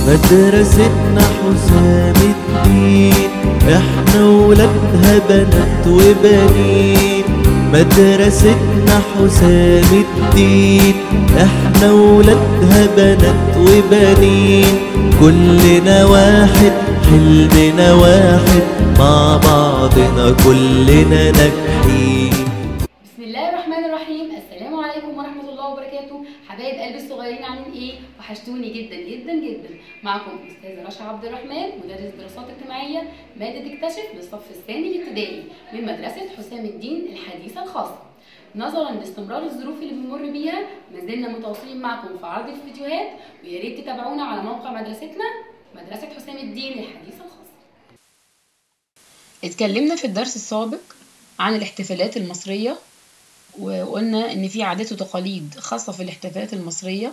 مدرستنا حسام الدين احنا ولادها بنات وبنين مدرستنا حسام الدين احنا ولادها بنات وبنين كلنا واحد حلمنا واحد مع بعضنا كلنا ناجحين بسم الله الرحمن الرحيم السلام عليكم ورحمة الله وبركاته حبايب قلبي الصغيرين عاملين ايه وحشتوني جدا جدا جدا معكم استاذة رشا عبد الرحمن مدرس دراسات اجتماعية مادة اكتشف للصف الثاني الابتدائي من مدرسة حسام الدين الحديثة الخاصة نظرا لاستمرار الظروف اللي بنمر بيها ما زلنا متواصلين معكم في عرض الفيديوهات ويا ريت تتابعونا على موقع مدرستنا مدرسة حسام الدين الحديثة الخاصة اتكلمنا في الدرس السابق عن الاحتفالات المصرية وقلنا ان في عادات وتقاليد خاصة في الاحتفالات المصرية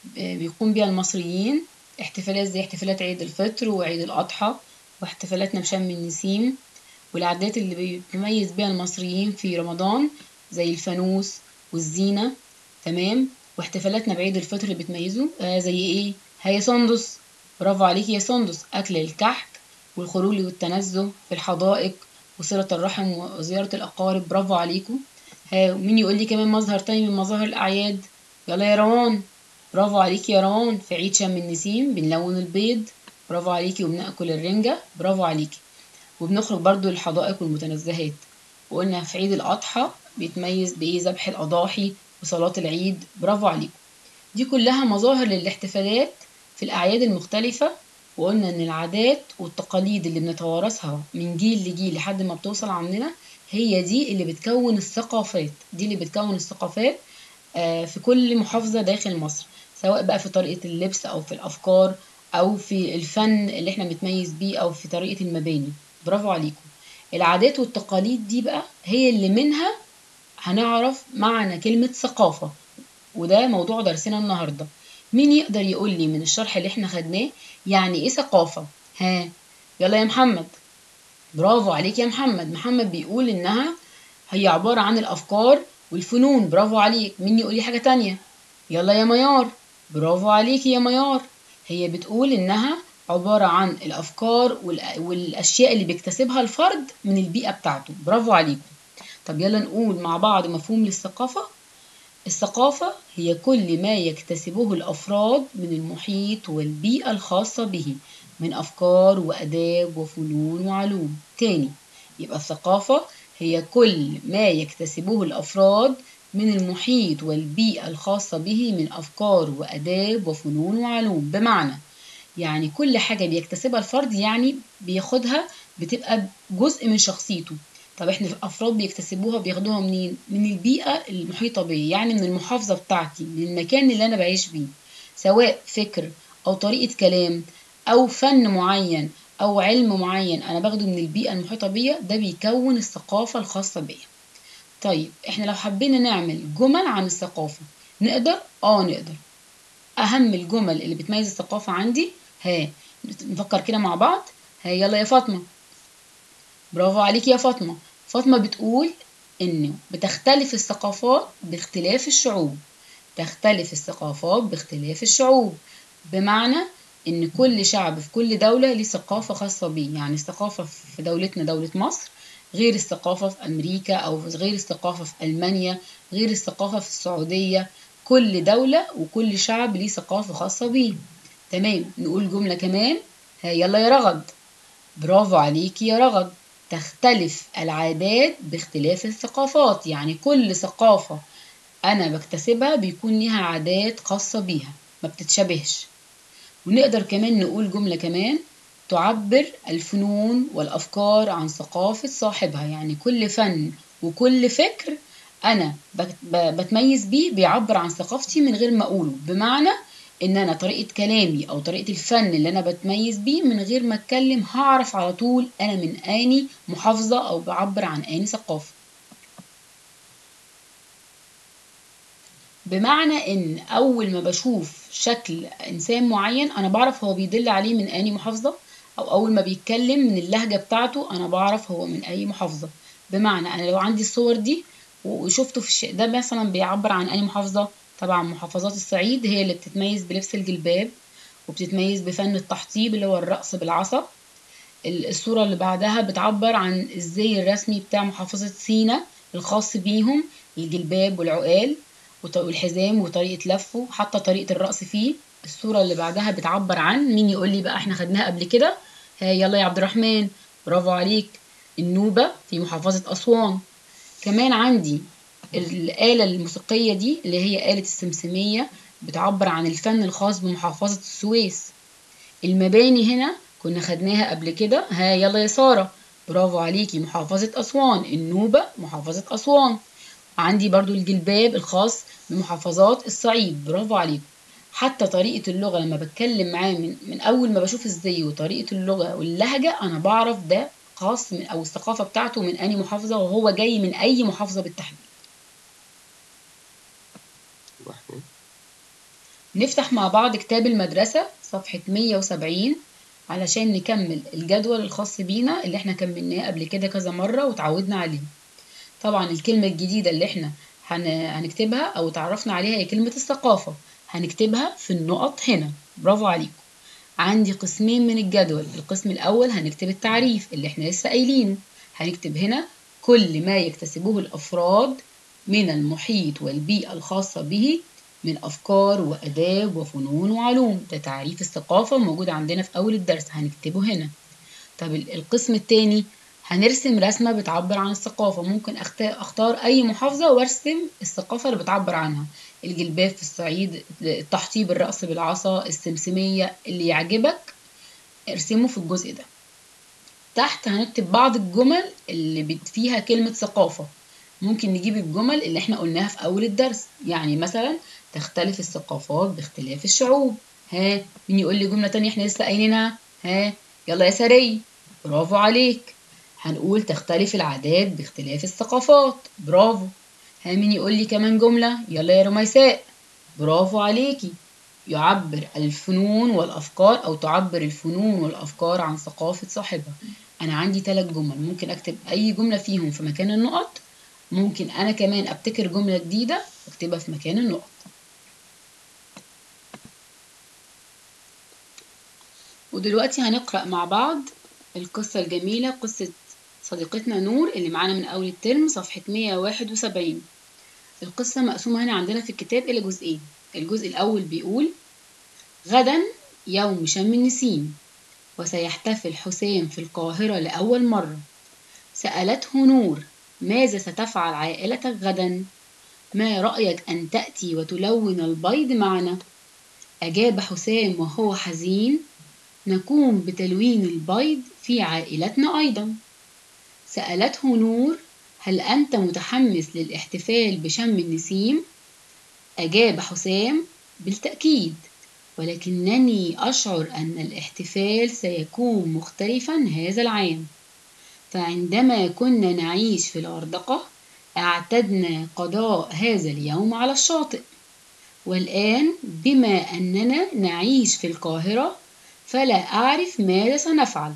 بيقوم بها المصريين احتفالات زي احتفالات عيد الفطر وعيد الأضحى واحتفالاتنا بشم النسيم والعادات اللي بيميز بها المصريين في رمضان زي الفانوس والزينة تمام واحتفالاتنا بعيد الفطر اللي بتميزه آه زي ايه هي سندس برافو عليكي يا سندس أكل الكحك والخروج والتنزه في الحدائق وصلة الرحم وزيارة الأقارب برافو عليكم ها مين يقول لي كمان مظهر تاني من مظاهر الأعياد يلا يا روان برافو عليكي يا روان في عيد شم النسيم بنلون البيض برافو عليكي وبناكل الرنجة برافو عليكي وبنخرج برضو للحدائق والمتنزهات وقلنا في عيد الأضحى بيتميز بإيه ذبح الأضاحي وصلاة العيد برافو عليكم دي كلها مظاهر للاحتفالات في الأعياد المختلفة وقلنا إن العادات والتقاليد اللي بنتوارثها من جيل لجيل لحد ما بتوصل عندنا هي دي اللي بتكون الثقافات دي اللي بتكون الثقافات في كل محافظة داخل مصر سواء بقى في طريقة اللبس أو في الأفكار أو في الفن اللي احنا بنتميز بيه أو في طريقة المباني برافو عليكم العادات والتقاليد دي بقى هي اللي منها هنعرف معنى كلمة ثقافة وده موضوع درسنا النهاردة مين يقدر يقول لي من الشرح اللي احنا خدناه يعني ايه ثقافة ها يلا يا محمد برافو عليك يا محمد محمد بيقول انها هي عبارة عن الافكار والفنون برافو عليك مين يقول لي حاجة تانية يلا يا ميار برافو عليك يا ميار هي بتقول انها عبارة عن الافكار والاشياء اللي بيكتسبها الفرد من البيئة بتاعته برافو عليكم طب يلا نقول مع بعض مفهوم للثقافة الثقافة هي كل ما يكتسبه الأفراد من المحيط والبيئة الخاصة به من أفكار وأداب وفنون وعلوم تاني يبقى الثقافة هي كل ما يكتسبه الأفراد من المحيط والبيئة الخاصة به من أفكار وأداب وفنون وعلوم بمعنى يعني كل حاجة بيكتسبها الفرد يعني بياخدها بتبقى جزء من شخصيته طب احنا الافراد بيكتسبوها بياخدوها منين من البيئه المحيطه بيا يعني من المحافظه بتاعتي من المكان اللي انا بعيش بيه سواء فكر او طريقه كلام او فن معين او علم معين انا باخده من البيئه المحيطه بيا ده بيكون الثقافه الخاصه بيا طيب احنا لو حبينا نعمل جمل عن الثقافه نقدر اه نقدر اهم الجمل اللي بتميز الثقافه عندي ها نفكر كده مع بعض ها يلا يا فاطمه برافو عليكي يا فاطمه فاطمة بتقول إنه بتختلف الثقافات باختلاف الشعوب تختلف الثقافات باختلاف الشعوب بمعنى إن كل شعب في كل دولة ليه ثقافة خاصة بيه يعني الثقافة في دولتنا دولة مصر غير الثقافة في أمريكا أو غير الثقافة في ألمانيا غير الثقافة في السعودية كل دولة وكل شعب ليه ثقافة خاصة بيه تمام نقول جملة كمان ها يلا يا رغد برافو عليكي يا رغد تختلف العادات باختلاف الثقافات يعني كل ثقافة أنا بكتسبها بيكون ليها عادات خاصة بيها ما بتتشابهش ونقدر كمان نقول جملة كمان تعبر الفنون والأفكار عن ثقافة صاحبها يعني كل فن وكل فكر أنا بتميز بيه بيعبر عن ثقافتي من غير ما أقوله بمعنى ان انا طريقه كلامي او طريقه الفن اللي انا بتميز بيه من غير ما اتكلم هعرف على طول انا من اني محافظه او بعبر عن اني ثقافه بمعنى ان اول ما بشوف شكل انسان معين انا بعرف هو بيدل عليه من اني محافظه او اول ما بيتكلم من اللهجه بتاعته انا بعرف هو من اي محافظه بمعنى انا لو عندي الصور دي وشفته في الشيء ده مثلا بيعبر عن اني محافظه طبعا محافظات الصعيد هي اللي بتتميز بلبس الجلباب وبتتميز بفن التحطيب اللي هو الرقص بالعصا الصورة اللي بعدها بتعبر عن الزي الرسمي بتاع محافظة سينا الخاص بيهم الجلباب والعقال والحزام وطريقة لفه حتى طريقة الرقص فيه الصورة اللي بعدها بتعبر عن مين يقول لي بقى احنا خدناها قبل كده ها يلا يا عبد الرحمن برافو عليك النوبة في محافظة أسوان كمان عندي الآلة الموسيقية دي اللي هي آلة السمسمية بتعبر عن الفن الخاص بمحافظة السويس المباني هنا كنا خدناها قبل كده ها يلا يا سارة برافو عليكي محافظة أسوان النوبة محافظة أسوان عندي برضو الجلباب الخاص بمحافظات الصعيد برافو عليكم حتى طريقة اللغة لما بتكلم معاه من, من أول ما بشوف الزي وطريقة اللغة واللهجة أنا بعرف ده خاص من أو الثقافة بتاعته من أي محافظة وهو جاي من أي محافظة بالتحديد نفتح مع بعض كتاب المدرسة صفحة 170 علشان نكمل الجدول الخاص بينا اللي احنا كملناه قبل كده كذا مرة وتعودنا عليه طبعا الكلمة الجديدة اللي احنا هنكتبها أو تعرفنا عليها هي كلمة الثقافة هنكتبها في النقط هنا برافو عليكم عندي قسمين من الجدول القسم الأول هنكتب التعريف اللي احنا لسه قايلينه هنكتب هنا كل ما يكتسبه الأفراد من المحيط والبيئة الخاصة به من أفكار وأداب وفنون وعلوم ده تعريف الثقافة موجود عندنا في أول الدرس هنكتبه هنا طب القسم التاني هنرسم رسمة بتعبر عن الثقافة ممكن أختار أي محافظة وأرسم الثقافة اللي بتعبر عنها الجلباب في الصعيد التحطيب الرقص بالعصا السمسمية اللي يعجبك ارسمه في الجزء ده تحت هنكتب بعض الجمل اللي فيها كلمة ثقافة ممكن نجيب الجمل اللي احنا قلناها في أول الدرس يعني مثلا تختلف الثقافات باختلاف الشعوب ها مين يقول لي جملة تانية احنا لسه قايلينها ها يلا يا سري برافو عليك هنقول تختلف العادات باختلاف الثقافات برافو ها مين يقول لي كمان جملة يلا يا رميساء برافو عليكي يعبر الفنون والأفكار أو تعبر الفنون والأفكار عن ثقافة صاحبها أنا عندي ثلاث جمل ممكن أكتب أي جملة فيهم في مكان النقط ممكن أنا كمان أبتكر جملة جديدة أكتبها في مكان النقط ودلوقتي هنقرأ مع بعض القصة الجميلة قصة صديقتنا نور اللي معانا من أول الترم صفحة 171 القصة مقسومة هنا عندنا في الكتاب إلى جزئين الجزء الأول بيقول غدا يوم شم النسيم وسيحتفل حسام في القاهرة لأول مرة سألته نور ماذا ستفعل عائلتك غدا؟ ما رأيك أن تأتي وتلون البيض معنا؟ أجاب حسام وهو حزين نقوم بتلوين البيض في عائلتنا أيضا سألته نور هل أنت متحمس للاحتفال بشم النسيم؟ أجاب حسام بالتأكيد ولكنني أشعر أن الاحتفال سيكون مختلفا هذا العام فعندما كنا نعيش في الغردقة اعتدنا قضاء هذا اليوم على الشاطئ والآن بما أننا نعيش في القاهرة فلا أعرف ماذا سنفعل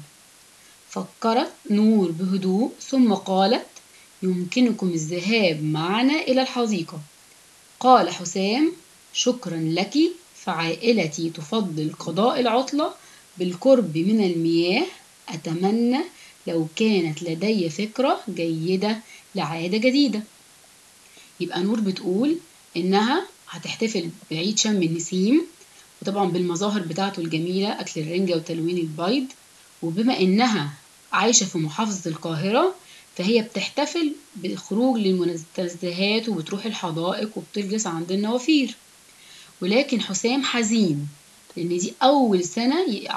فكرت نور بهدوء ثم قالت يمكنكم الذهاب معنا إلى الحديقة قال حسام شكرا لك فعائلتي تفضل قضاء العطلة بالقرب من المياه أتمنى لو كانت لدي فكرة جيدة لعادة جديدة يبقى نور بتقول إنها هتحتفل بعيد شم النسيم وطبعا بالمظاهر بتاعته الجميلة أكل الرنجة وتلوين البيض وبما إنها عايشة في محافظة القاهرة فهي بتحتفل بالخروج للمنتزهات وبتروح الحدائق وبتجلس عند النوافير ولكن حسام حزين لأن دي أول سنة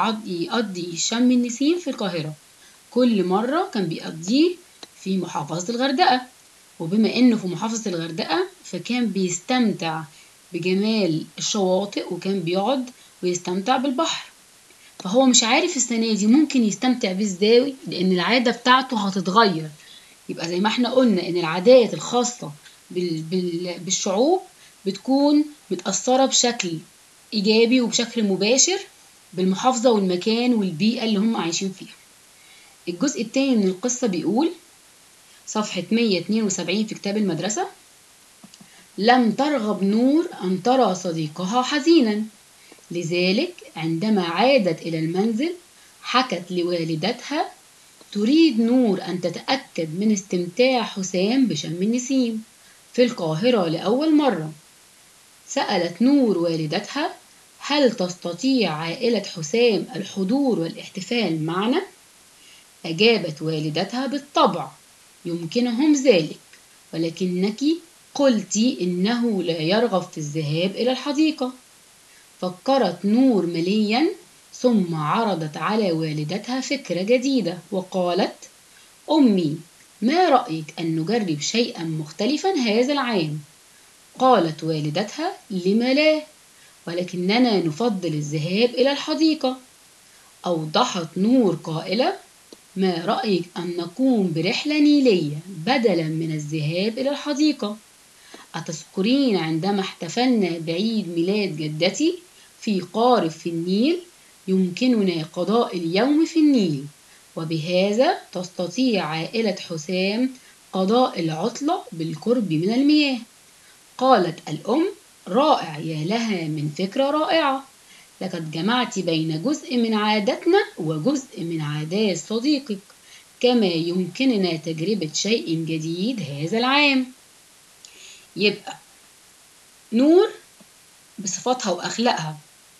يقضي شم النسيم في القاهرة كل مرة كان بيقضيه في محافظة الغردقة وبما إنه في محافظة الغردقة فكان بيستمتع بجمال الشواطئ وكان بيقعد ويستمتع بالبحر فهو مش عارف السنة دي ممكن يستمتع بيه ازاي لأن العادة بتاعته هتتغير يبقى زي ما احنا قلنا إن العادات الخاصة بال... بال... بالشعوب بتكون متأثرة بشكل إيجابي وبشكل مباشر بالمحافظة والمكان والبيئة اللي هم عايشين فيها الجزء التاني من القصة بيقول صفحة 172 في كتاب المدرسة لم ترغب نور أن ترى صديقها حزينا لذلك عندما عادت إلى المنزل حكت لوالدتها تريد نور أن تتأكد من استمتاع حسام بشم النسيم في القاهرة لأول مرة سألت نور والدتها هل تستطيع عائلة حسام الحضور والاحتفال معنا؟ أجابت والدتها بالطبع يمكنهم ذلك ولكنك قلت إنه لا يرغب في الذهاب إلى الحديقة فكرت نور مليا ثم عرضت على والدتها فكرة جديدة وقالت أمي ما رأيك أن نجرب شيئا مختلفا هذا العام قالت والدتها لم لا ولكننا نفضل الذهاب إلى الحديقة أوضحت نور قائلة ما رأيك أن نقوم برحلة نيلية بدلا من الذهاب إلى الحديقة أتذكرين عندما احتفلنا بعيد ميلاد جدتي في قارب في النيل يمكننا قضاء اليوم في النيل وبهذا تستطيع عائلة حسام قضاء العطلة بالقرب من المياه قالت الأم رائع يا لها من فكرة رائعة لقد جمعت بين جزء من عاداتنا وجزء من عادات صديقك كما يمكننا تجربة شيء جديد هذا العام يبقى نور بصفاتها وأخلاقها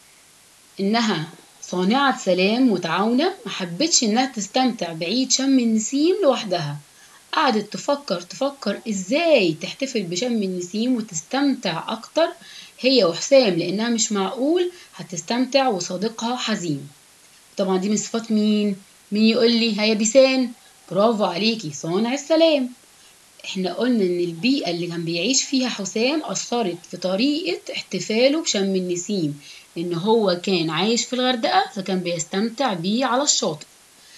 إنها صانعة سلام متعاونة محبتش إنها تستمتع بعيد شم النسيم لوحدها قعدت تفكر تفكر إزاي تحتفل بشم النسيم وتستمتع أكتر هي وحسام لأنها مش معقول هتستمتع وصديقها حزين طبعا دي من صفات مين؟ مين يقول لي هيا بيسان برافو عليكي صانع السلام احنا قلنا ان البيئة اللي كان بيعيش فيها حسام أثرت في طريقة احتفاله بشم النسيم ان هو كان عايش في الغردقة فكان بيستمتع بيه على الشاطئ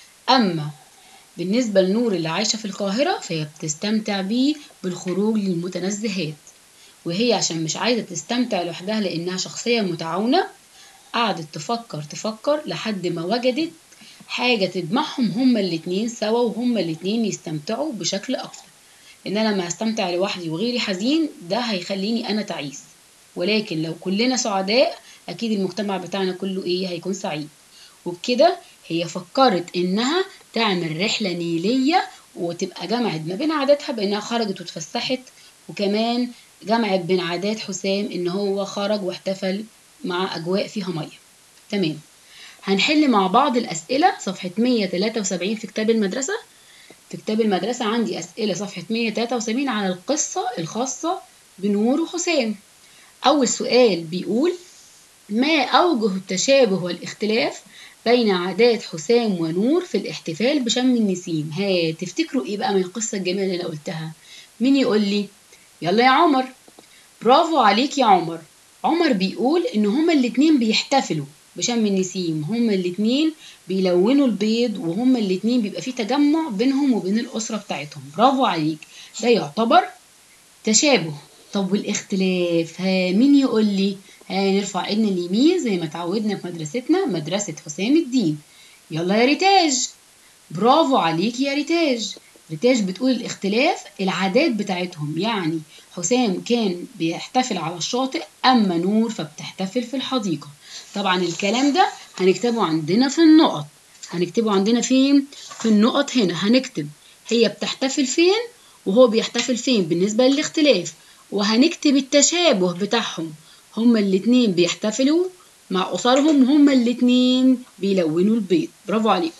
اما بالنسبة لنور اللي عايشة في القاهرة فهي بتستمتع بيه بالخروج للمتنزهات وهي عشان مش عايزة تستمتع لوحدها لأنها شخصية متعاونة قعدت تفكر تفكر لحد ما وجدت حاجة تجمعهم هما الاتنين سوا وهما الاتنين يستمتعوا بشكل أكتر إن أنا لما أستمتع لوحدي وغيري حزين ده هيخليني أنا تعيس ولكن لو كلنا سعداء أكيد المجتمع بتاعنا كله إيه هيكون سعيد وبكده هي فكرت إنها تعمل رحلة نيلية وتبقى جمعت ما بين عاداتها بإنها خرجت واتفسحت وكمان جمعت بين عادات حسام إن هو خرج واحتفل مع أجواء فيها مية تمام هنحل مع بعض الأسئلة صفحة 173 في كتاب المدرسة في كتاب المدرسة عندي أسئلة صفحة 173 على القصة الخاصة بنور وحسام أول سؤال بيقول ما أوجه التشابه والاختلاف بين عادات حسام ونور في الاحتفال بشم النسيم ها تفتكروا ايه بقى من القصة الجميلة اللي انا قلتها مين يقول لي يلا يا عمر برافو عليك يا عمر عمر بيقول ان هما الاتنين بيحتفلوا بشم النسيم هما الاتنين بيلونوا البيض وهما الاتنين بيبقى في تجمع بينهم وبين الأسرة بتاعتهم برافو عليك ده يعتبر تشابه طب والاختلاف ها مين يقول لي ها نرفع ايدنا اليمين زي ما اتعودنا في مدرستنا مدرسة حسام الدين يلا يا ريتاج برافو عليك يا ريتاج ريتاج بتقول الاختلاف العادات بتاعتهم يعني حسام كان بيحتفل على الشاطئ أما نور فبتحتفل في الحديقة طبعا الكلام ده هنكتبه عندنا في النقط هنكتبه عندنا فين في النقط هنا هنكتب هي بتحتفل فين وهو بيحتفل فين بالنسبة للاختلاف وهنكتب التشابه بتاعهم هما الاتنين بيحتفلوا مع أسرهم هما الاتنين بيلونوا البيض برافو عليكم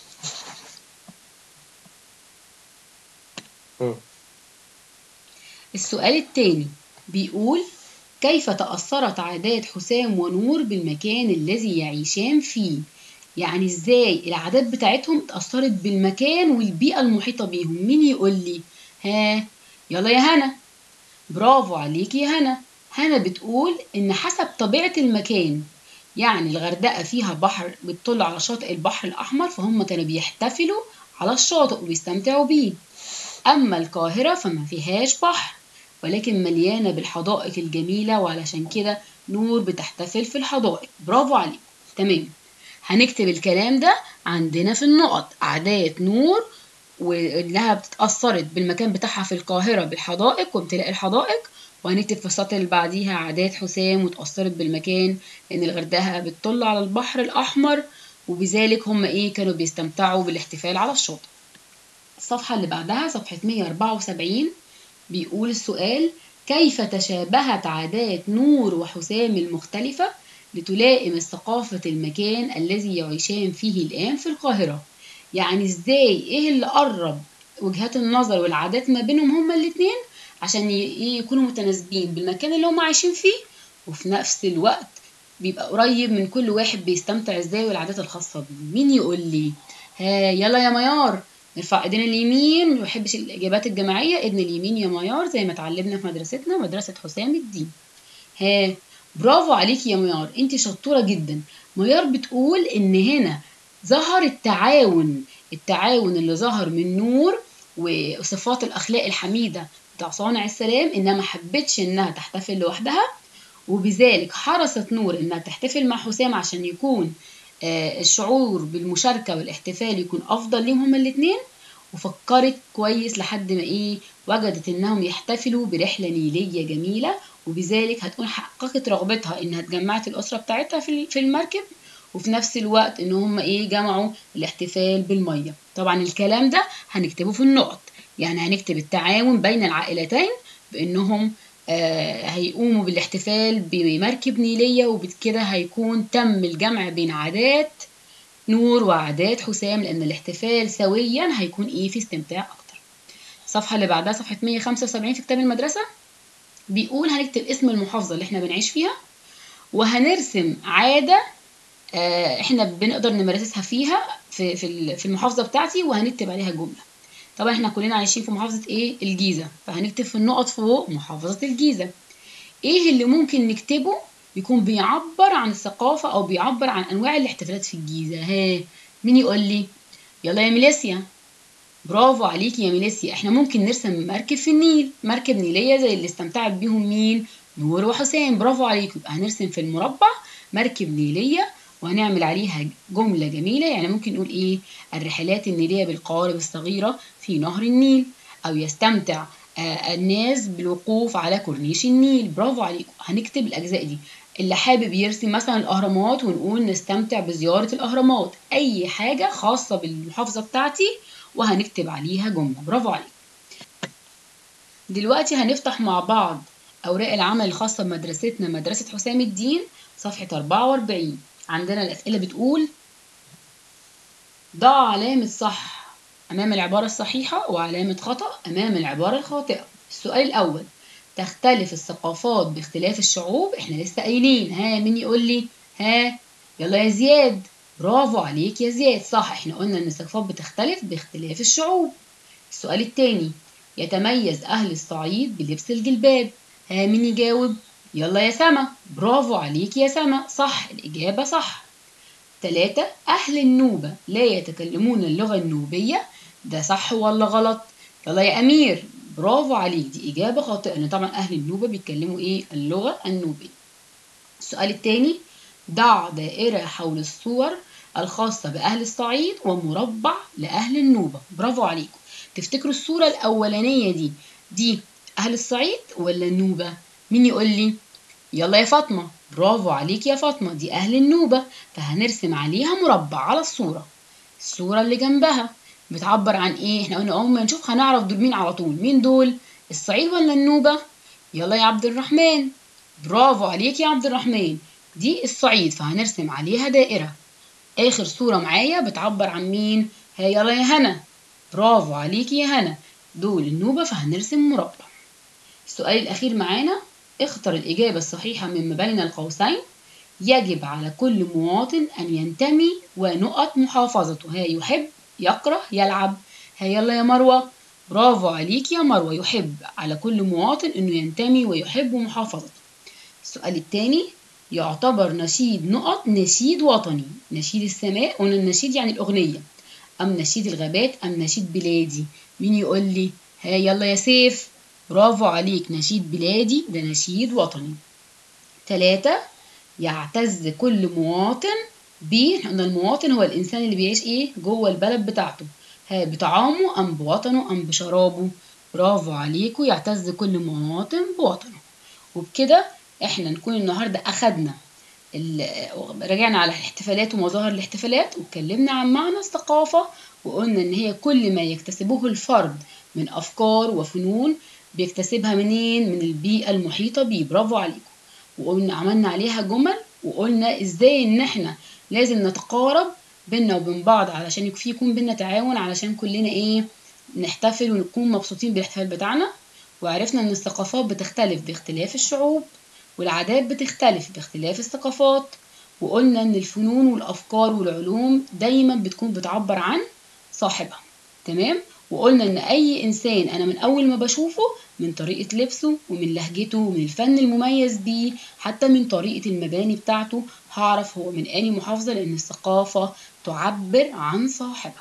السؤال التاني بيقول كيف تأثرت عادات حسام ونور بالمكان الذي يعيشان فيه يعني ازاي العادات بتاعتهم اتأثرت بالمكان والبيئة المحيطة بيهم مين يقول لي ها يلا يا هنا برافو عليكي يا هنا هنا بتقول ان حسب طبيعة المكان يعني الغردقة فيها بحر بتطل على شاطئ البحر الأحمر فهم كانوا بيحتفلوا على الشاطئ وبيستمتعوا بيه أما القاهرة فما فيهاش بحر ولكن مليانة بالحدائق الجميلة وعلشان كده نور بتحتفل في الحدائق برافو عليك تمام هنكتب الكلام ده عندنا في النقط عادات نور وإنها بتتأثرت بالمكان بتاعها في القاهرة بالحدائق وامتلاء الحدائق وهنكتب في السطر اللي بعديها عادات حسام وتأثرت بالمكان لأن الغردقة بتطل على البحر الأحمر وبذلك هم إيه كانوا بيستمتعوا بالاحتفال على الشاطئ الصفحة اللي بعدها صفحة 174 بيقول السؤال كيف تشابهت عادات نور وحسام المختلفة لتلائم ثقافة المكان الذي يعيشان فيه الآن في القاهرة يعني ازاي ايه اللي قرب وجهات النظر والعادات ما بينهم هما الاتنين عشان يكونوا متناسبين بالمكان اللي هم عايشين فيه وفي نفس الوقت بيبقى قريب من كل واحد بيستمتع ازاي والعادات الخاصة بيه مين يقول لي ها يلا يا ميار نرفع ايدينا اليمين ما بحبش الاجابات الجماعيه ايدنا اليمين يا ميار زي ما اتعلمنا في مدرستنا مدرسه حسام الدين ها برافو عليكي يا ميار انت شطوره جدا ميار بتقول ان هنا ظهر التعاون التعاون اللي ظهر من نور وصفات الاخلاق الحميده بتاع صانع السلام انها ما حبتش انها تحتفل لوحدها وبذلك حرصت نور انها تحتفل مع حسام عشان يكون الشعور بالمشاركة والاحتفال يكون أفضل ليهم هما الاتنين وفكرت كويس لحد ما إيه وجدت إنهم يحتفلوا برحلة نيلية جميلة وبذلك هتكون حققت رغبتها إنها اتجمعت الأسرة بتاعتها في المركب وفي نفس الوقت إن هم إيه جمعوا الاحتفال بالمية طبعا الكلام ده هنكتبه في النقط يعني هنكتب التعاون بين العائلتين بإنهم آه هيقوموا بالاحتفال بمركب نيلية وبكده هيكون تم الجمع بين عادات نور وعادات حسام لأن الاحتفال سويا هيكون إيه في استمتاع أكتر الصفحة اللي بعدها صفحة 175 في كتاب المدرسة بيقول هنكتب اسم المحافظة اللي احنا بنعيش فيها وهنرسم عادة آه احنا بنقدر نمارسها فيها في في المحافظة بتاعتي وهنكتب عليها جملة طبعا احنا كلنا عايشين في محافظة ايه الجيزة فهنكتب في النقط فوق محافظة الجيزة ايه اللي ممكن نكتبه يكون بيعبر عن الثقافة او بيعبر عن انواع الاحتفالات في الجيزة ها مين يقول لي يلا يا ميليسيا برافو عليكي يا ميليسيا احنا ممكن نرسم مركب في النيل مركب نيلية زي اللي استمتعت بيهم مين نور وحسام برافو عليكم يبقى هنرسم في المربع مركب نيلية وهنعمل عليها جملة جميلة يعني ممكن نقول إيه الرحلات النيلية بالقوارب الصغيرة في نهر النيل أو يستمتع آه الناس بالوقوف على كورنيش النيل برافو عليكم هنكتب الأجزاء دي اللي حابب يرسم مثلا الأهرامات ونقول نستمتع بزيارة الأهرامات أي حاجة خاصة بالمحافظة بتاعتي وهنكتب عليها جملة برافو عليكم دلوقتي هنفتح مع بعض أوراق العمل الخاصة بمدرستنا مدرسة حسام الدين صفحة 44 عندنا الأسئلة بتقول ضع علامة صح أمام العبارة الصحيحة وعلامة خطأ أمام العبارة الخاطئة السؤال الأول تختلف الثقافات باختلاف الشعوب احنا لسه قايلين ها مين يقول لي ها يلا يا زياد برافو عليك يا زياد صح احنا قلنا ان الثقافات بتختلف باختلاف الشعوب السؤال التاني يتميز أهل الصعيد بلبس الجلباب ها مين يجاوب يلا يا سما برافو عليك يا سما صح الإجابة صح تلاتة أهل النوبة لا يتكلمون اللغة النوبية ده صح ولا غلط يلا يا أمير برافو عليك دي إجابة خاطئة لأن طبعا أهل النوبة بيتكلموا إيه اللغة النوبية السؤال التاني ضع دائرة حول الصور الخاصة بأهل الصعيد ومربع لأهل النوبة برافو عليكم تفتكروا الصورة الأولانية دي دي أهل الصعيد ولا النوبة مين يقول لي يلا يا فاطمة برافو عليك يا فاطمة دي أهل النوبة فهنرسم عليها مربع على الصورة الصورة اللي جنبها بتعبر عن ايه احنا قلنا اول ما نشوف هنعرف دول مين على طول مين دول الصعيد ولا النوبة يلا يا عبد الرحمن برافو عليك يا عبد الرحمن دي الصعيد فهنرسم عليها دائرة آخر صورة معايا بتعبر عن مين ها يلا يا هنا برافو عليك يا هنا دول النوبة فهنرسم مربع السؤال الأخير معانا اختر الإجابة الصحيحة مما بين القوسين يجب على كل مواطن أن ينتمي ونقط محافظته ها يحب يكره يلعب ها يلا يا مروة برافو عليك يا مروة يحب على كل مواطن أنه ينتمي ويحب محافظته السؤال الثاني يعتبر نشيد نقط نشيد وطني نشيد السماء قلنا النشيد يعني الأغنية أم نشيد الغابات أم نشيد بلادي مين يقول لي ها يلا يا سيف برافو عليك نشيد بلادي ده نشيد وطني ثلاثة يعتز كل مواطن ب احنا المواطن هو الإنسان اللي بيعيش إيه جوه البلد بتاعته ها بطعامه أم بوطنه أم بشرابه برافو عليكم يعتز كل مواطن بوطنه وبكده احنا نكون النهارده اخدنا رجعنا على الاحتفالات ومظاهر الاحتفالات واتكلمنا عن معنى الثقافة وقلنا ان هي كل ما يكتسبه الفرد من افكار وفنون بيكتسبها منين من البيئة المحيطة بيه برافو عليكم وقلنا عملنا عليها جمل وقلنا ازاي ان احنا لازم نتقارب بينا وبين بعض علشان في يكون بينا تعاون علشان كلنا ايه نحتفل ونكون مبسوطين بالاحتفال بتاعنا وعرفنا ان الثقافات بتختلف باختلاف الشعوب والعادات بتختلف باختلاف الثقافات وقلنا ان الفنون والافكار والعلوم دايما بتكون بتعبر عن صاحبها تمام وقلنا ان اي انسان انا من اول ما بشوفه من طريقة لبسه ومن لهجته ومن الفن المميز بيه حتى من طريقة المباني بتاعته هعرف هو من اني محافظة لان الثقافة تعبر عن صاحبها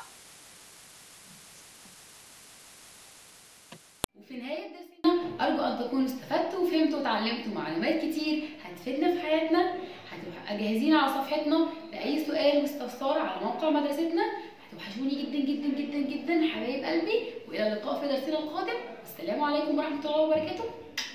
وفي نهاية درسنا أرجو أن تكونوا استفدتوا وفهمتوا وتعلمتوا معلومات كتير هتفيدنا في حياتنا هتبقى جاهزين على صفحتنا لأي سؤال واستفسار على موقع مدرستنا هتوحشوني جدا جدا جدا جدا حبايب قلبي وإلى اللقاء في درسنا القادم والسلام عليكم ورحمة الله وبركاته